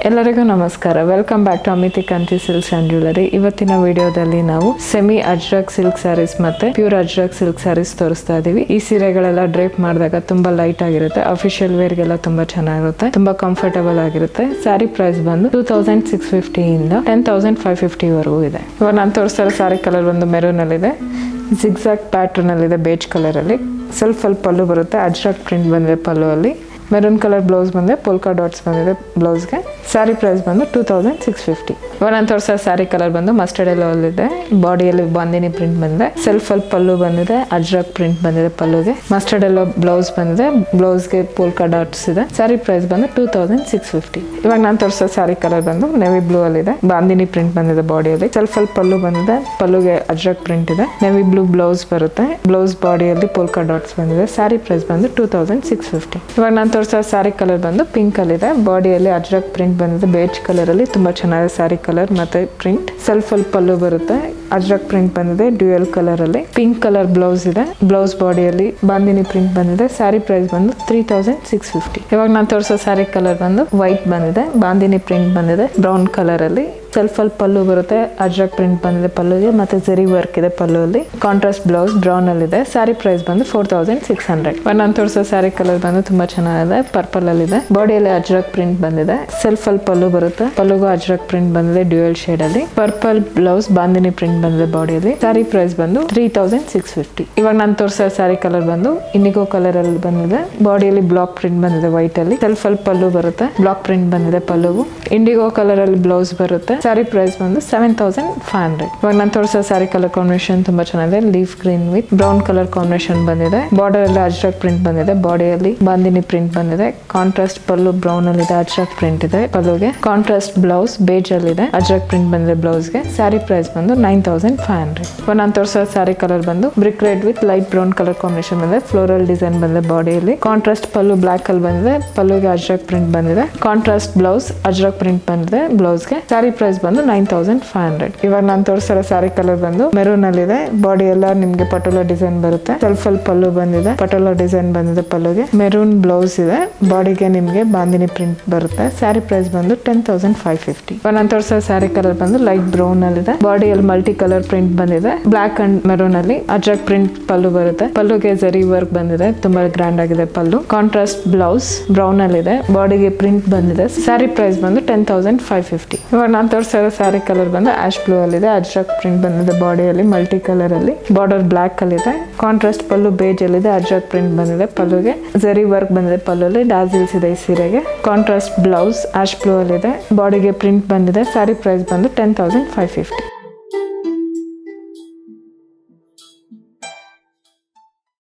ಎಲ್ಲರಿಗೂ ನಮಸ್ಕಾರ welcome back to Amiti Kanti silks and jewellery ಇವತ್ತಿನ ವಿಡಿಯೋದಲ್ಲಿ ನಾವು ಸೆಮಿ ಅಜ್ರಕ್ ಸಿಲ್ಕ್ ಸ್ಯಾರೀಸ್ ಮತ್ತೆ ಪ್ಯೂರ್ ಅಜ್ರಕ್ ಸಿಲ್ಕ್ ಸ್ಯಾರೀಸ್ ತೋರಿಸ್ತಾ ಇದೀವಿ ಈ ಸೀರೆಗಳೆಲ್ಲ ಡ್ರೇಪ್ ಮಾಡಿದಾಗ ತುಂಬಾ ಲೈಟ್ ಆಗಿರುತ್ತೆ ಅಫಿಷಿಯಲ್ ವೇರ್ಗೆಲ್ಲ ತುಂಬಾ ಚೆನ್ನಾಗಿರುತ್ತೆ ತುಂಬಾ ಕಂಫರ್ಟಬಲ್ ಆಗಿರುತ್ತೆ ಸ್ಯಾರಿ ಪ್ರೈಸ್ ಬಂದು ಟೂ ತೌಸಂಡ್ ಸಿಕ್ಸ್ ಫಿಫ್ಟಿಯಿಂದ ಟೆನ್ ತೌಸಂಡ್ ಫೈವ್ ಫಿಫ್ಟಿವರೆಗೂ ಇದೆ ಇವಾಗ ನಾನು ತೋರಿಸ್ತಾ ಇರೋ ಸ್ಯಾರಿ ಕಲರ್ ಒಂದು ಮೆರೂನ್ ಅಲ್ಲಿ ಇದೆ ಜಿಗ್ಸಾಕ್ ಪ್ಯಾಟರ್ನ್ ಅಲ್ಲಿ ಇದೆ ಬೇಜ್ ಕಲರ್ ಅಲ್ಲಿ ಸ್ವಲ್ಪ ಸ್ವಲ್ಪ ಪಲ್ಲು ಬರುತ್ತೆ ಅಜ್ರಕ್ ಪ್ರಿಂಟ್ ಬಂದಿದೆ ಪಲ್ಲು ಅಲ್ಲಿ ಮೆರೂನ್ ಕಲರ್ ಬ್ಲೌಸ್ ಬಂದಿದೆ ಪೋಲ್ಕಾ ಡಾಟ್ಸ್ ಬಂದಿದೆ ಬ್ಲೌಸ್ಗೆ ಸ್ಯಾರಿ ಪ್ರೈಸ್ ಬಂದು ಟೂ ತೌಸಂಡ್ ಸಿಕ್ಸ್ ಫಿಫ್ಟಿ ಇವಾಗ ನಾನು ತೋರಿಸೋ ಸ್ಯಾರಿ ಕಲರ್ ಬಂದು ಮಸ್ಟರ್ಡ್ ಎಲ್ಲೋ ಇದೆ ಬಾಡಿಯಲ್ಲಿ ಬಾಂದಿನಿ ಪ್ರಿಂಟ್ ಬಂದಿದೆ ಸೆಲ್ಫ್ ಅಲ್ಲಿ ಪಲ್ಲು ಬಂದಿದೆ ಅಜ್ರಕ್ ಪ್ರಿಂಟ್ ಬಂದಿದೆ ಪಲ್ಲುಗೆ ಮಸ್ಟರ್ಡ್ ಎಲ್ಲೋ ಬ್ಲೌಸ್ ಬಂದಿದೆ ಬ್ಲೌಸ್ಗೆ ಪೋಲ್ಕಾ ಡಾಟ್ಸ್ ಇದೆ ಸ್ಯಾರಿ ಪ್ರೈಸ್ ಬಂದು ಟೂ ತೌಸಂಡ್ ಸಿಕ್ಸ್ ಫಿಫ್ಟಿ ಇವಾಗ ನಾನು ತೋರಿಸೋ ಸ್ಯಾರಿ ಕಲರ್ ಬಂದು ನೆವಿ ಬ್ಲೂ ಅಲ್ಲಿ ಇದೆ ಬಾಂದಿನಿ ಪ್ರಿಂಟ್ ಬಂದಿದೆ ಬಾಡಿಯಲ್ಲಿ ಸೆಲ್ಫ್ ಅಲ್ಲಿ ಪಲ್ಲು ಬಂದಿದೆ ಪಲ್ಲುಗೆ ಅಜ್ರಕ್ ಪ್ರಿಂಟ್ ಇದೆ ನೆವಿ ಬ್ಲೂ ಬ್ಲೌಸ್ ಬರುತ್ತೆ ಬ್ಲೌಸ್ ಬಾಡಿಯಲ್ಲಿ ಪೋಲ್ಕಾ ಡಾಟ್ಸ್ ಬಂದಿದೆ ಸ್ಯಾರಿ ಪ್ರೈಸ್ ಬಂದು ಟೂ ತೌಸಂಡ್ ಸಿಕ್ಸ್ ಫಿಫ್ಟಿ ಇವಾಗ ನಾನು ತೋರಿಸೋ ಸ್ಯಾರಿ ಕಲರ್ ಬಂದು ಪಿಂಕ್ ಅಲ್ಲಿ ಇದೆ ಬಾಡಿಯಲ್ಲಿ ಅಜ್ರಕ್ ಪ್ರಿಂಟ್ ಬಂದಿದೆ ಬೇಜ್ ಕಲರ್ ಅಲ್ಲಿ ತುಂಬಾ ಚೆನ್ನಾಗಿದೆ ಸ್ಯಾರಿ ಕಲರ್ ಮತ್ತೆ ಪ್ರಿಂಟ್ ಸೆಲ್ಫ್ ಅಲ್ಲಿ ಪಲ್ಲು ಬರುತ್ತೆ ಅಜ್ರಕ್ ಪ್ರಿಂಟ್ ಬಂದಿದೆ ಡ್ಯೂಯಲ್ ಕಲರ್ ಅಲ್ಲಿ ಪಿಂಕ್ ಕಲರ್ ಬ್ಲೌಸ್ ಇದೆ ಬ್ಲೌಸ್ ಬಾಡಿಯಲ್ಲಿ ಬಾಂದಿನಿ ಪ್ರಿಂಟ್ ಬಂದಿದೆ ಸ್ಯಾರಿ ಪ್ರೈಸ್ ಬಂದು ತ್ರೀ ತೌಸಂಡ್ ಸಿಕ್ಸ್ ಫಿಫ್ಟಿ ಇವಾಗ ನಾನು ತೋರಿಸೋ ಸ್ಯಾರಿ ಕಲರ್ ಬಂದು ವೈಟ್ ಬಂದಿದೆ ಬಾಂದಿನಿ ಪ್ರಿಂಟ್ ಬಂದಿದೆ ಬ್ರೌನ್ ಕಲರ್ ಅಲ್ಲಿ ಸೆಲ್ಫ್ ಅಲ್ಲಿ ಪಲ್ಲು ಬರುತ್ತೆ ಅಜ್ರಕ್ ಪ್ರಿಂಟ್ ಬಂದಿದೆ ಪಲ್ಲುಗೆ ಮತ್ತೆ ಜರಿ ವರ್ಕ್ ಇದೆ ಪಲ್ಲು ಅಲ್ಲಿ ಕಾಂಟ್ರಾಸ್ಟ್ ಬ್ಲೌಸ್ ಬ್ರೌನ್ ಅಲ್ಲಿ ಇದೆ ಸ್ಯಾರಿ ಪ್ರೈಸ್ ಬಂದು ಫೋರ್ ತೌಸಂಡ್ ಸಿಕ್ಸ್ ಹಂಡ್ರೆಡ್ ನಾನು ತೋರಿಸೋ ಸ್ಯಾರಿ ಕಲರ್ ಬಂದು ತುಂಬಾ ಚೆನ್ನಾಗಿದೆ ಪರ್ಪಲ್ ಅಲ್ಲಿ ಇದೆ ಬಾಡಿಯಲ್ಲಿ ಅಜ್ರಕ್ ಪ್ರಿಂಟ್ ಬಂದಿದೆ ಸೆಲ್ಫ್ ಅಲ್ಲಿ ಪಲ್ಲು ಬರುತ್ತೆ ಪಲ್ಲುಗೂ ಅಜ್ರಕ್ ಪ್ರಿಂಟ್ ಬಂದಿದೆ ಡ್ಯೂಯಲ್ ಶೇಡ್ ಅಲ್ಲಿ ಪರ್ಪಲ್ ಬ್ಲೌಸ್ ಬಾಂದಿನಿ ಪ್ರಿಂಟ್ ಬಂದಿದೆ ಬಾಡಿಯಲ್ಲಿ ಸ್ಯಾರಿ ಪ್ರೈಸ್ ಬಂದು ತ್ರೀ ತೌಸಂಡ್ ಸಿಕ್ಸ್ ಫಿಫ್ಟಿ ಇವಾಗ ನಾನು ತೋರಿಸೋ ಸ್ಯಾರಿ ಕಲರ್ ಬಂದು ಇಂಡಿಗೋ ಕಲರ್ ಅಲ್ಲಿ ಬಂದಿದೆ ಬಾಡಿಯಲ್ಲಿ ಬ್ಲಾಕ್ ಪ್ರಿಂಟ್ ಬಂದಿದೆ ವೈಟ್ ಅಲ್ಲಿ ಸೆಲ್ಫ್ ಅಲ್ಲಿ ಪಲ್ಲು ಬರುತ್ತೆ ಬ್ಲಾಕ್ ಪ್ರಿಂಟ್ ಬಂದಿದೆ ಪಲ್ಲುವು ಇಂಡಿಗೋ ಕಲರ್ ಅಲ್ಲಿ ಬ್ಲೌಸ್ ಬರುತ್ತೆ ಸ್ಯಾರಿ ಪ್ರೈಸ್ ಬಂದು ಸೆವೆನ್ ತೌಸಂಡ್ ಫೈವ್ ಹಂಡ್ರೆಡ್ ಇವಾಗ ನಾನು ತೋರಿಸೋ ಸ್ಯಾರಿ ಕಲರ್ ಕಾಂಬಿನೇಷನ್ ತುಂಬಾ ಚೆನ್ನಾಗಿದೆ leaf green with brown colour combination ಬಂದಿದೆ ಬಾರ್ಡರ್ ಎಲ್ಲ ಅಜ್ರಕ್ ಪ್ರಿಂಟ್ ಬಂದಿದೆ ಬಾಡಿಯಲ್ಲಿ ಬಾಂದಿನಿ ಪ್ರಿಂಟ್ ಬಂದಿದೆ ಕಾಂಟ್ರಾಸ್ಟ್ ಪಲ್ಲು ಬ್ರೌನ್ ಅಲ್ಲಿ ಇದೆ ಅಜ್ರಕ್ ಪ್ರಿಂಟ್ ಇದೆ ಪಲ್ಲುಗೆ ಕಾಂಟ್ರಾಸ್ಟ್ ಬ್ಲೌಸ್ ಬೇಜ್ ಅಲ್ಲಿ ಇದೆ ಅಜ್ರಕ್ ಪ್ರಿಂಟ್ ಬಂದಿದೆ ಬ್ಲೌಸ್ಗೆ ಸ್ಯಾರಿ ಪ್ರೈಸ್ ಬಂದು ನೈನ್ ತೌಸಂಡ್ ಫೈವ್ ಹಂಡ್ರೆಡ್ ಇವಾಗ ನಾನು ತೋರಿಸೋ ಸ್ಯಾರಿ ಕಲರ್ ಬಂದು brick red with light brown colour combination ಬಂದಿದೆ ಫ್ಲೋರಲ್ ಡಿಸೈನ್ ಬಂದಿದೆ ಬಾಡಿಯಲ್ಲಿ ಕಾಂಟ್ರಾಸ್ಟ್ ಪಲ್ಲು ಬ್ಲಾಕ್ ಅಲ್ಲಿ ಬಂದಿದೆ ಪಲ್ಲುಗೆ ಅಜ್ರಕ್ ಪ್ರಿಂಟ್ ಬಂದಿದೆ ಕಾಂಟ್ರಾಸ್ಟ್ ಬ್ಲೌಸ್ ಅಜ್ರಕ್ ಪ್ರಿಂಟ್ ಬಂದಿದೆ ಬ್ಲೌಸ್ಗೆ ಸ್ಯಾರಿ ಪ್ರೈಸ್ ಬಂದು ನೈನ್ ತೌಸಂಡ್ ಫೈವ್ ಹಂಡ್ರೆಡ್ ಇವಾಗ ನಾನು ತೋರಿಸಿರೋ ಸ್ಯಾರಿ ಕಲರ್ ಬಂದು ಮೆರೂನ್ ಅಲ್ಲಿ ಇದೆ ಬಾಡಿ ಎಲ್ಲ ನಿಮ್ಗೆ ಪಟೋಲಾ ಡಿಸೈನ್ ಬರುತ್ತೆ ಸ್ವಲ್ಪ ಸ್ವಲ್ಪ ಪಲ್ಲು ಬಂದಿದೆ ಪಟೋಲಾ ಡಿಸೈನ್ ಬಂದಿದೆ ಪಲ್ಲುಗೆ ಮೆರೂನ್ ಬ್ಲೌಸ್ ಇದೆ ಬಾಡಿಗೆ ನಿಮ್ಗೆ ಬಾಂದಿನಿ ಪ್ರಿಂಟ್ ಬರುತ್ತೆ ಸ್ಯಾರಿ ಪ್ರೈಸ್ ಬಂದು ಟೆನ್ ತೌಸಂಡ್ ಫೈವ್ ಫಿಫ್ಟಿ ಇವಾಗ ನಾನು ತೋರಿಸೋ ಸ್ಯಾರಿ ಕಲರ್ ಬಂದು ಲೈಟ್ ಬ್ರೌನ್ ಅಲ್ಲಿ ಇದೆ ಬಾಡಿಯಲ್ಲಿ ಮಲ್ಟಿ ಕಲರ್ ಪ್ರಿಂಟ್ ಬಂದಿದೆ ಬ್ಲಾಕ್ ಅಂಡ್ ಮೆರೂನ್ ಅಲ್ಲಿ ಅಜ್ರಕ್ ಪ್ರಿಂಟ್ ಪಲ್ಲು ಬರುತ್ತೆ ಪಲ್ಲುಗೆ ಜರಿ ವರ್ಕ್ ಬಂದಿದೆ ತುಂಬಾ ಗ್ರ್ಯಾಂಡ್ ಆಗಿದೆ ಪಲ್ಲು ಕಾಂಟ್ರಾಸ್ಟ್ ಬ್ಲೌಸ್ ಬ್ರೌನ್ ಅಲ್ಲಿ ಇದೆ ಬಾಡಿಗೆ ಪ್ರಿಂಟ್ ಬಂದಿದೆ ಸ್ಯಾರಿ ಪ್ರೈಸ್ ಬಂದು ಟೆನ್ ತೌಸಂಡ್ ಫೈವ್ ಫಿಫ್ಟಿ ಇವಾಗ ನಾನು ತೋರಿಸಿರೋ ಸ್ಯಾರಿ ಕಲರ್ ಬಂದು ಆಶ್ ಬ್ಲೂ ಅಲ್ಲಿ ಇದೆ ಅಜ್ರಕ್ ಪ್ರಿಂಟ್ ಬಂದಿದೆ ಬಾಡಿಯಲ್ಲಿ ಮಲ್ಟಿ ಕಲರ್ ಅಲ್ಲಿ ಬಾರ್ಡರ್ ಬ್ಲಾಕ್ ಅಲ್ಲಿ ಇದೆ ಕಾಂಟ್ರಾಸ್ಟ್ ಪಲ್ಲು ಬೇಜ್ ಅಲ್ಲಿ ಇದೆ ಅಜ್ರಕ್ ಪ್ರಿಂಟ್ ಬಂದಿದೆ ಪಲ್ಲುಗೆ ಜರಿ ವರ್ಕ್ ಬಂದಿದೆ ಪಲ್ಲುಲಿ ಡಾಸಿಲ್ಸ್ ಇದೆ ಈ ಸೀರೆಗೆ ಕಾಂಟ್ರಾಸ್ಟ್ ಬ್ಲೌಸ್ ಆಶ್ ಬ್ಲೂ ಅಲ್ಲಿ ಇದೆ ಬಾಡಿಗೆ ಪ್ರಿಂಟ್ ಬಂದಿದೆ ಸ್ಯಾರಿ ಪ್ರೈಸ್ ಬಂದು ಟೆನ್ ತೌಸಂಡ್ ಫೈವ್ ಫಿಫ್ಟಿ